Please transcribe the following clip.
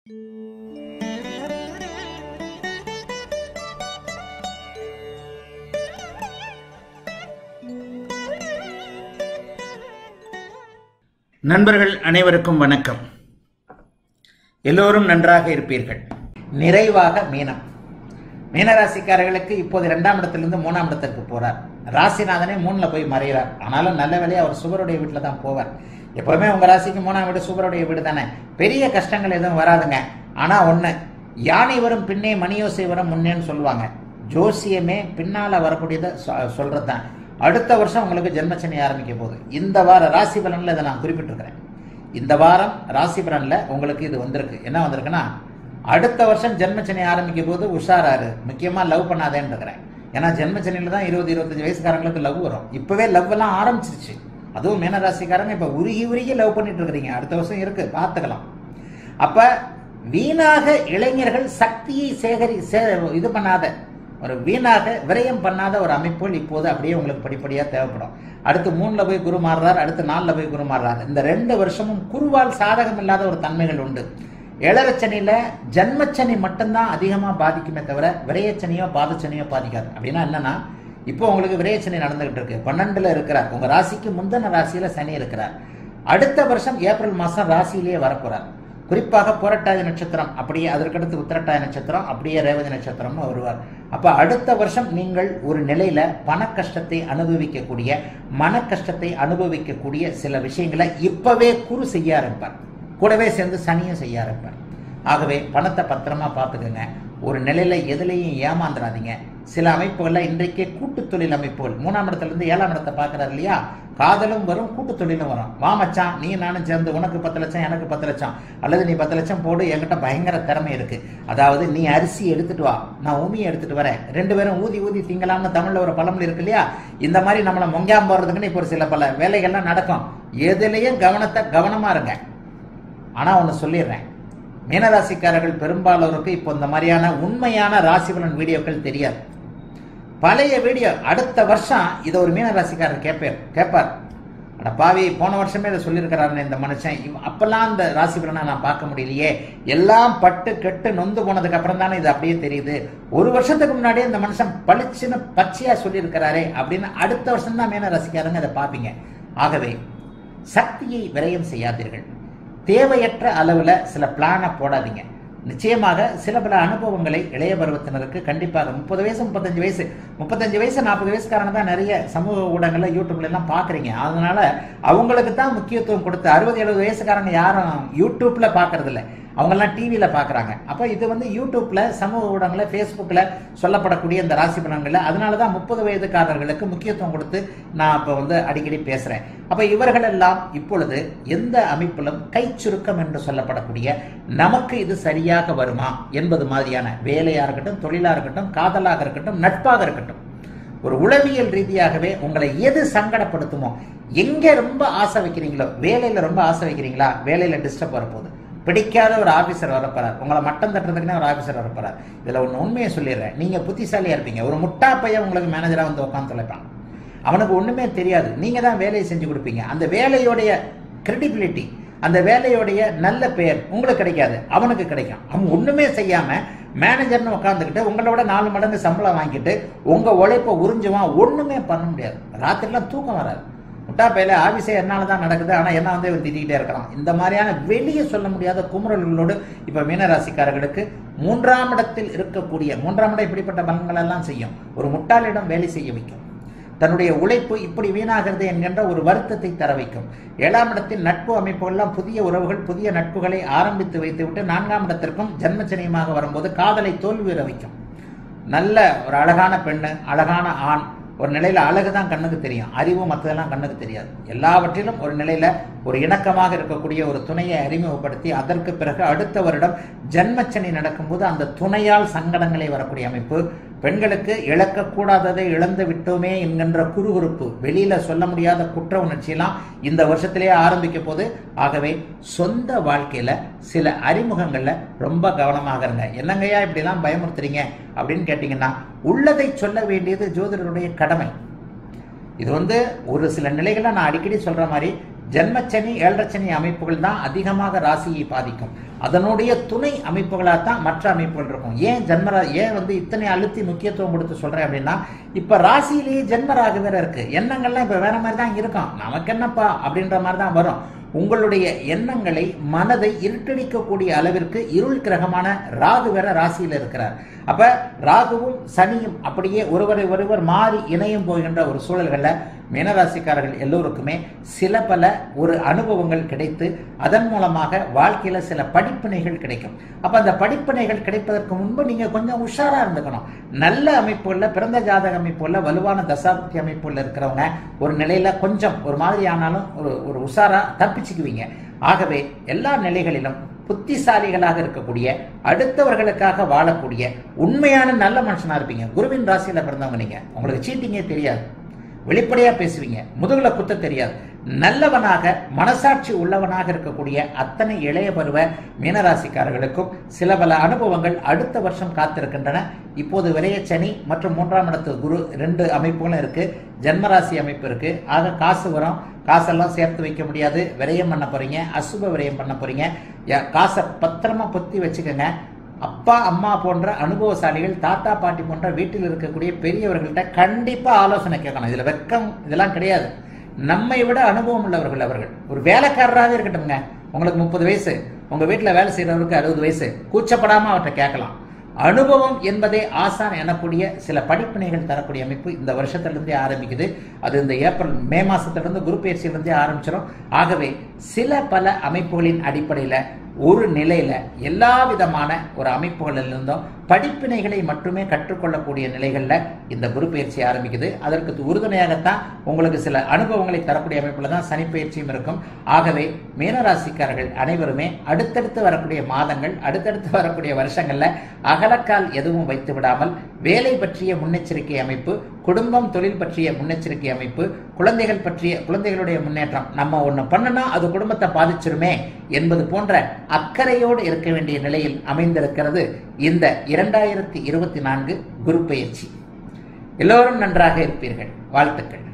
நண்பர்கள் அனைவருக்கும் வணக்கம் எல்லோரும் நன்றாக இருப்பீர்கள் நிறைவாக மீனம் மீனராசிக்காரர்களுக்கு இப்போது இரண்டாம் இடத்திலிருந்து மூணாம் இடத்திற்கு போறார் ராசிநாதனே மூணுல போய் மறைகிறார் ஆனாலும் நல்ல வேலையை அவர் சுவருடைய வீட்டில் தான் போவார் எப்பவுமே உங்க ராசிக்கு மூணாம் வீடு சுவருடைய வீடு தானே பெரிய கஷ்டங்கள் எதுவும் வராதுங்க ஆனா ஒண்ணு யானை வரும் பின்னே மணியோசை வரும் முன்னேன்னு சொல்லுவாங்க ஜோசியமே பின்னால வரக்கூடியதை சொ- சொல்றதுதான் அடுத்த வருஷம் உங்களுக்கு ஜென்மச்சனி ஆரம்பிக்க போகுது இந்த வார ராசி பலன்ல இதை நான் குறிப்பிட்டிருக்கிறேன் இந்த வாரம் ராசி பலன்ல உங்களுக்கு இது வந்திருக்கு என்ன வந்திருக்குன்னா அடுத்த வருஷம் ஜென்மச்சனி ஆரம்பிக்க போது உஷாராரு முக்கியமா லவ் பண்ணாதேன்னு இருக்கிறேன் ஏன்னா ஜென்மச்சனியில தான் இருபது இருபத்தஞ்சு வயசுக்காரங்களுக்கு லவ் வரும் இப்பவே லவ் எல்லாம் ஆரம்பிச்சிருச்சு அதுவும் மீனராசிக்காரங்க இப்ப உருகி உருகி லவ் பண்ணிட்டு இருக்கிறீங்க அடுத்த வருஷம் இருக்கு பார்த்துக்கலாம் அப்ப வீணாக இளைஞர்கள் சக்தியை சேகரி சே இது பண்ணாத ஒரு வீணாக விரயம் பண்ணாத ஒரு அமைப்புகள் இப்போது அப்படியே உங்களுக்கு படிப்படியா தேவைப்படும் அடுத்து மூணுல போய் குரு மாறுறார் அடுத்து நாலுல போய் குரு மாறுறார் இந்த ரெண்டு வருஷமும் குருவால் சாதகம் இல்லாத ஒரு தன்மைகள் உண்டு ஏழரச்சனியில ஜன்மச்சனி மட்டும்தான் அதிகமா பாதிக்குமே தவிர விரயச்சனியோ பாதச்சனியோ பாதிக்காது அப்படின்னா என்னன்னா இப்போ உங்களுக்கு விரயச்சனி நடந்துகிட்டு இருக்கு பன்னெண்டுல இருக்கிறார் உங்க ராசிக்கு முந்தின ராசியில சனி இருக்கிறார் அடுத்த வருஷம் ஏப்ரல் மாசம் ராசியிலேயே வரப்போறார் குறிப்பாக புரட்டாதி நட்சத்திரம் அப்படியே அதற்கடுத்து உத்திரட்டாதி நட்சத்திரம் அப்படியே ரேவதி நட்சத்திரம்னு வருவார் அப்ப அடுத்த வருஷம் நீங்கள் ஒரு நிலையில பண கஷ்டத்தை அனுபவிக்கக்கூடிய மன கஷ்டத்தை அனுபவிக்கக்கூடிய சில விஷயங்களை இப்பவே குரு செய்ய ஆரம்பிப்பார் கூடவே சேர்ந்து சனியும் செய்ய ஆரம்பிப்பார் ஆகவே பணத்தை பத்திரமா பார்த்துக்கோங்க ஒரு நிலையில எதுலையும் ஏமாந்துடாதீங்க சில அமைப்புகள்ல இன்றைக்கே கூட்டு தொழில் அமைப்புகள் மூணாம் இடத்துல இருந்து ஏழாம் இடத்தை பார்க்கறாரு இல்லையா காதலும் வரும் கூட்டு தொழிலும் வரும் வா மச்சான் நீ நானும் சேர்ந்து உனக்கு பத்து லட்சம் எனக்கு பத்து லட்சம் அல்லது நீ பத்து லட்சம் போடு என்கிட்ட பயங்கர திறமை இருக்கு அதாவது நீ அரிசி எடுத்துட்டு வா நான் உமியை எடுத்துட்டு வரேன் ரெண்டு பேரும் ஊதி ஊதி திங்கலாம்னு தமிழ்ல ஒரு பழமொழி இருக்கு இல்லையா இந்த மாதிரி நம்மளை மொங்காம போறதுக்குன்னு இப்போ ஒரு சில பல வேலைகள்லாம் நடக்கும் எதுலயும் கவனத்தை கவனமா இருங்க ஆனா ஒன்னு சொல்லிடுறேன் மீனராசிக்காரர்கள் பெரும்பாலோருக்கு இப்போ இந்த மாதிரியான உண்மையான ராசிபலன் வீடியோக்கள் தெரியாது பழைய வீடியோ அடுத்த வருஷம் இதை ஒரு மீனராசிக்காரர் கேட்பார் கேட்பார் அட பாவி போன வருஷமே இதை சொல்லியிருக்கிறாருன்னு இந்த மனுஷன் இவ- அப்பெல்லாம் இந்த ராசி பலனை நான் பார்க்க முடியலையே எல்லாம் பட்டு கெட்டு நொந்து போனதுக்கு அப்புறம் தானே இது அப்படியே தெரியுது ஒரு வருஷத்துக்கு முன்னாடியே இந்த மனுஷன் பளிச்சுன்னு பச்சையா சொல்லியிருக்கிறாரே அப்படின்னு அடுத்த வருஷம் தான் மீன ரசிக்காரங்க இதை பார்ப்பீங்க ஆகவே சக்தியை விரயம் செய்யாதீர்கள் தேவையற்ற அளவுல சில பிளானை போடாதீங்க நிச்சயமாக சில பல அனுபவங்களை இளைய பருவத்தினருக்கு கண்டிப்பாக முப்பது வயசு முப்பத்தஞ்சு வயசு முப்பத்தஞ்சு வயசு நாற்பது வயசுக்காரங்க தான் நிறைய சமூக ஊடகங்கள்ல யூடியூப்ல எல்லாம் பாக்குறீங்க அதனால அவங்களுக்கு தான் முக்கியத்துவம் கொடுத்து அறுபது எழுபது வயசுக்காரங்க யாரும் யூடியூப்ல பாக்குறது இல்ல அவங்கெல்லாம் டிவியில பாக்குறாங்க அப்ப இது வந்து யூடியூப்ல சமூக ஊடகங்கள்ல ஃபேஸ்புக்ல சொல்லப்படக்கூடிய இந்த ராசி பலன்கள்ல அதனால தான் முப்பது வயதுக்காரர்களுக்கு முக்கியத்துவம் கொடுத்து நான் இப்ப வந்து அடிக்கடி பேசுறேன் அப்ப இவர்கள் எல்லாம் இப்பொழுது எந்த அமைப்பிலும் கை சுருக்கம் என்று சொல்லப்படக்கூடிய நமக்கு இது சரியாக வருமா என்பது மாதிரியான வேலையா இருக்கட்டும் தொழிலா இருக்கட்டும் காதலாக இருக்கட்டும் நட்பாக இருக்கட்டும் ஒரு உளவியல் ரீதியாகவே உங்களை எது சங்கடப்படுத்துமோ எங்க ரொம்ப ஆசை வைக்கிறீங்களோ வேலையில ரொம்ப ஆசை வைக்கிறீங்களா வேலையில டிஸ்டர்ப் வரப்போகுது பிடிக்காத ஒரு ஆபீசர் வரப்போறார் உங்களை மட்டம் தட்டுறதுக்குன்னே ஒரு ஆபீசர் வரப்போறார் இதுல ஒண்ணு உண்மையை சொல்லிடுறேன் நீங்க புத்திசாலியா இருப்பீங்க ஒரு முட்டா பையன் உங்களுக்கு மேனேஜரா வந்து உட்காந்து தொலைப்பான் அவனுக்கு ஒண்ணுமே தெரியாது நீங்க தான் வேலையை செஞ்சு கொடுப்பீங்க அந்த வேலையோடைய கிரெடிபிலிட்டி அந்த வேலையோடைய நல்ல பெயர் உங்களுக்கு கிடைக்காது அவனுக்கு கிடைக்கும் அவன் ஒண்ணுமே செய்யாம மேனேஜர்னு உட்காந்துக்கிட்டு உங்களோட நாலு மடங்கு சம்பளம் வாங்கிட்டு உங்க உழைப்பை உறிஞ்சுவான் ஒண்ணுமே பண்ண முடியாது ராத்திரிலாம் தூக்கம் வராது முட்டா பையில ஆபீஸே என்னால தான் நடக்குது ஆனா என்ன வந்து இவன் திட்டிகிட்டே இருக்கிறான் இந்த மாதிரியான வெளியே சொல்ல முடியாத குமுறல்களோடு இப்ப மீனராசிக்காரர்களுக்கு மூன்றாம் இடத்தில் இருக்கக்கூடிய மூன்றாம் இடம் இப்படிப்பட்ட பலன்கள் எல்லாம் செய்யும் ஒரு முட்டாளிடம் வேலை செய்ய வைக்கும் தன்னுடைய உழைப்பு இப்படி வீணாகிறது என்கின்ற ஒரு வருத்தத்தை தர வைக்கும் ஏழாம் இடத்தில் நட்பு அமைப்புகள்லாம் புதிய உறவுகள் புதிய நட்புகளை ஆரம்பித்து வைத்துவிட்டு நான்காம் இடத்திற்கும் ஜன்மச்சனியமாக வரும்போது காதலை தோல்வியுற வைக்கும் நல்ல ஒரு அழகான பெண்ணு அழகான ஆண் ஒரு நிலையில அழகு தான் கண்ணுக்கு தெரியும் அறிவு மற்றதெல்லாம் கண்ணுக்கு தெரியாது எல்லாவற்றிலும் ஒரு நிலையில ஒரு இணக்கமாக இருக்கக்கூடிய ஒரு துணையை அறிமுகப்படுத்தி அதற்கு பிறகு அடுத்த வருடம் ஜன்மச்சனி நடக்கும்போது அந்த துணையால் சங்கடங்களை வரக்கூடிய அமைப்பு பெண்களுக்கு இழக்கக்கூடாததை இழந்து விட்டோமே என்கின்ற குறுகுறுப்பு வெளியில சொல்ல முடியாத குற்ற உணர்ச்சியெல்லாம் இந்த வருஷத்திலேயே ஆரம்பிக்க போது ஆகவே சொந்த வாழ்க்கையில சில அறிமுகங்கள்ல ரொம்ப கவனமாக இருங்க என்னங்கய்யா இப்படிலாம் பயமுறுத்துறீங்க அப்படின்னு கேட்டீங்கன்னா உள்ளதை சொல்ல வேண்டியது ஜோதிடருடைய கடமை இது வந்து ஒரு சில நிலைகளை நான் அடிக்கடி சொல்ற மாதிரி ஜென்மச்சனி ஏழரச்சனி அமைப்புகள் தான் அதிகமாக ராசியை பாதிக்கும் அதனுடைய துணை அமைப்புகளாக தான் மற்ற அமைப்புகள் இருக்கும் ஏன் ஜென்மரா ஏன் வந்து இத்தனை அழுத்தி முக்கியத்துவம் கொடுத்து சொல்றேன் அப்படின்னா இப்ப ராசியிலேயே ஜென்ம ராகு வேற இருக்கு எண்ணங்கள்லாம் இப்ப வேற மாதிரி தான் இருக்கும் நமக்கு என்னப்பா அப்படின்ற மாதிரி தான் வரும் உங்களுடைய எண்ணங்களை மனதை இருட்டடிக்கக்கூடிய அளவிற்கு இருள் கிரகமான ராகு வேற ராசியில் இருக்கிறார் அப்ப ராகுவும் சனியும் அப்படியே ஒருவரை ஒருவர் மாறி இணையும் போகின்ற ஒரு சூழல்கள்ல மீனராசிக்காரர்கள் எல்லோருக்குமே சில பல ஒரு அனுபவங்கள் கிடைத்து அதன் மூலமாக வாழ்க்கையில சில படிப்பினைகள் கிடைக்கும் அப்ப அந்த படிப்பினைகள் கிடைப்பதற்கு முன்பு நீங்க கொஞ்சம் உஷாரா இருந்துக்கணும் நல்ல அமைப்புகள்ல பிறந்த ஜாதக அமைப்புகள்ல வலுவான தசாப்தி அமைப்புகள்ல இருக்கிறவங்க ஒரு நிலையில கொஞ்சம் ஒரு மாதிரி ஆனாலும் ஒரு ஒரு உஷாரா தப்பிச்சுக்குவீங்க ஆகவே எல்லா நிலைகளிலும் புத்திசாலிகளாக இருக்கக்கூடிய அடுத்தவர்களுக்காக வாழக்கூடிய உண்மையான நல்ல மனுஷனா இருப்பீங்க குருவின் ராசியில பிறந்தவங்க நீங்க உங்களுக்கு சீட்டிங்கே தெரியாது வெளிப்படையா பேசுவீங்க முதுகுல குத்த தெரியாது நல்லவனாக மனசாட்சி உள்ளவனாக இருக்கக்கூடிய அத்தனை இளைய பருவ மீனராசிக்காரர்களுக்கும் சில பல அனுபவங்கள் அடுத்த வருஷம் காத்திருக்கின்றன இப்போது விரைய சனி மற்றும் மூன்றாம் இடத்து குரு ரெண்டு அமைப்புகளும் இருக்கு ஜென்மராசி அமைப்பு இருக்கு ஆக காசு வரும் காசெல்லாம் சேர்த்து வைக்க முடியாது விரயம் பண்ண போறீங்க அசுப விரயம் பண்ண போறீங்க யா- காசை பத்திரமா பொத்தி வச்சுக்கோங்க அப்பா அம்மா போன்ற அனுபவசாலிகள் தாத்தா பாட்டி போன்ற வீட்டில் இருக்கக்கூடிய பெரியவர்கள்ட்ட கண்டிப்பா ஆலோசனை கேட்கணும் இதுல வெக்கம் இதெல்லாம் கிடையாது நம்மை விட அனுபவம் உள்ளவர்கள் அவர்கள் ஒரு வேலைக்காரராகவே இருக்கட்டும்ங்க உங்களுக்கு முப்பது வயசு உங்க வீட்டுல வேலை செய்யறவருக்கு அறுபது வயசு கூச்சப்படாம அவர்கிட்ட கேட்கலாம் அனுபவம் என்பதே ஆசான் எனக்கூடிய சில படிப்பினைகள் தரக்கூடிய அமைப்பு இந்த வருஷத்திலிருந்தே ஆரம்பிக்குது அது இந்த ஏப்ரல் மே மாசத்திலிருந்து குரு பயிற்சியிலிருந்தே ஆரம்பிச்சிடும் ஆகவே சில பல அமைப்புகளின் அடிப்படையில ஒரு நிலையில எல்லா விதமான ஒரு அமைப்புகளிலிருந்தும் படிப்பினைகளை மட்டுமே கற்றுக்கொள்ளக்கூடிய நிலைகள்ல இந்த குரு பயிற்சி ஆரம்பிக்குது அதற்கு உறுதுணையாகத்தான் உங்களுக்கு சில அனுபவங்களை தரக்கூடிய அமைப்புல தான் சனி பயிற்சியும் இருக்கும் ஆகவே மீனராசிக்காரர்கள் அனைவருமே அடுத்தடுத்து வரக்கூடிய மாதங்கள் அடுத்தடுத்து வரக்கூடிய வருஷங்கள்ல அகலக்கால் எதுவும் வைத்து விடாமல் வேலை பற்றிய முன்னெச்சரிக்கை அமைப்பு குடும்பம் தொழில் பற்றிய முன்னெச்சரிக்கை அமைப்பு குழந்தைகள் பற்றிய குழந்தைகளுடைய முன்னேற்றம் நம்ம ஒண்ணு பண்ணனா அது குடும்பத்தை பாதிச்சிருமே என்பது போன்ற அக்கறையோடு இருக்க வேண்டிய நிலையில் அமைந்திருக்கிறது இந்த இரண்டாயிரத்தி இருபத்தி நான்கு குரு பயிற்சி எல்லோரும் நன்றாக இருப்பீர்கள் வாழ்த்துக்கள்